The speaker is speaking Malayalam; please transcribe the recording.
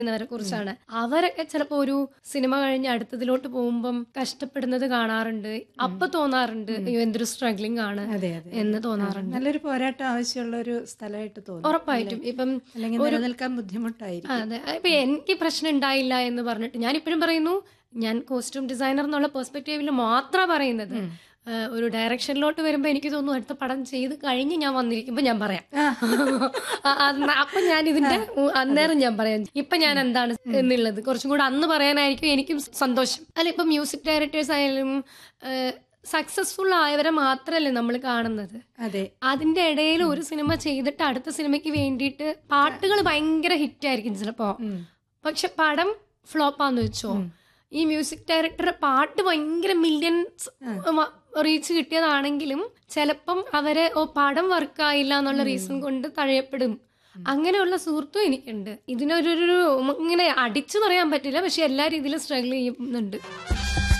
വരെ കുറിച്ചാണ് അവരൊക്കെ ചിലപ്പോ ഒരു സിനിമ കഴിഞ്ഞ് അടുത്തതിലോട്ട് പോകുമ്പം കഷ്ടപ്പെടുന്നത് കാണാറുണ്ട് അപ്പൊ തോന്നാറുണ്ട് അയ്യോ എന്തൊരു സ്ട്രഗ്ലിംഗ് ആണ് അതെ അതെ എന്ന് തോന്നാറുണ്ട് നല്ലൊരു പോരാട്ടം ആവശ്യമുള്ള ഒരു സ്ഥലമായിട്ട് തോന്നും ഉറപ്പായിട്ടും ഇപ്പം അല്ലെങ്കിൽ നിലനിൽക്കാൻ ബുദ്ധിമുട്ടായിരിക്കും അതെ ഇപ്പൊ എനിക്ക് പ്രശ്നം ഉണ്ടായില്ല എന്ന് പറഞ്ഞിട്ട് ഞാൻ ഇപ്പോഴും പറയുന്നു ഞാൻ കോസ്റ്റ്യൂം ഡിസൈനർ എന്നുള്ള പെർസ്പെക്റ്റീവിൽ മാത്രമാണ് പറയുന്നത് ഏഹ് ഒരു ഡയറക്ഷനിലോട്ട് വരുമ്പോ എനിക്ക് തോന്നുന്നു അടുത്ത പടം ചെയ്ത് കഴിഞ്ഞ് ഞാൻ വന്നിരിക്കുമ്പോ ഞാൻ പറയാം ആ, അന്ന് അപ്പൊ ഞാൻ ഇതിന്റെ ഉ- അന്നേരം ഞാൻ പറയാം ഇപ്പൊ ഞാൻ എന്താണ് എന്നുള്ളത് കുറച്ചും കൂടെ അന്ന് പറയാനായിരിക്കും എനിക്കും സന്തോഷം അല്ല ഇപ്പൊ മ്യൂസിക് ഡയറക്ടേഴ്സ് ആയാലും സക്സസ്ഫുൾ ആയവരെ മാത്രമല്ലേ നമ്മൾ കാണുന്നത് അതെ അതിന്റെ ഇടയിൽ ഒരു സിനിമ ചെയ്തിട്ട് അടുത്ത സിനിമയ്ക്ക് വേണ്ടിയിട്ട് പാട്ടുകൾ ഭയങ്കര ഹിറ്റ് ആയിരിക്കും ചിലപ്പോ പക്ഷെ പടം ഫ്ലോപ്പാന്ന് വെച്ചോ ഈ മ്യൂസിക് ഡയറക്ടറുടെ പാട്ട് ഭയങ്കര മില്യൺസ് റീച്ച് കിട്ടിയതാണെങ്കിലും ചിലപ്പം അവരെ ഓ പടം വർക്കായില്ല എന്നുള്ള റീസൺ കൊണ്ട് തഴയപ്പെടും അങ്ങനെയുള്ള സുഹൃത്തും എനിക്കുണ്ട് ഇതിനൊരു ഒരു ഇങ്ങനെ അടിച്ചു പറയാൻ പറ്റില്ല പക്ഷെ എല്ലാ രീതിയിലും സ്ട്രഗിൾ ചെയ്യുന്നുണ്ട്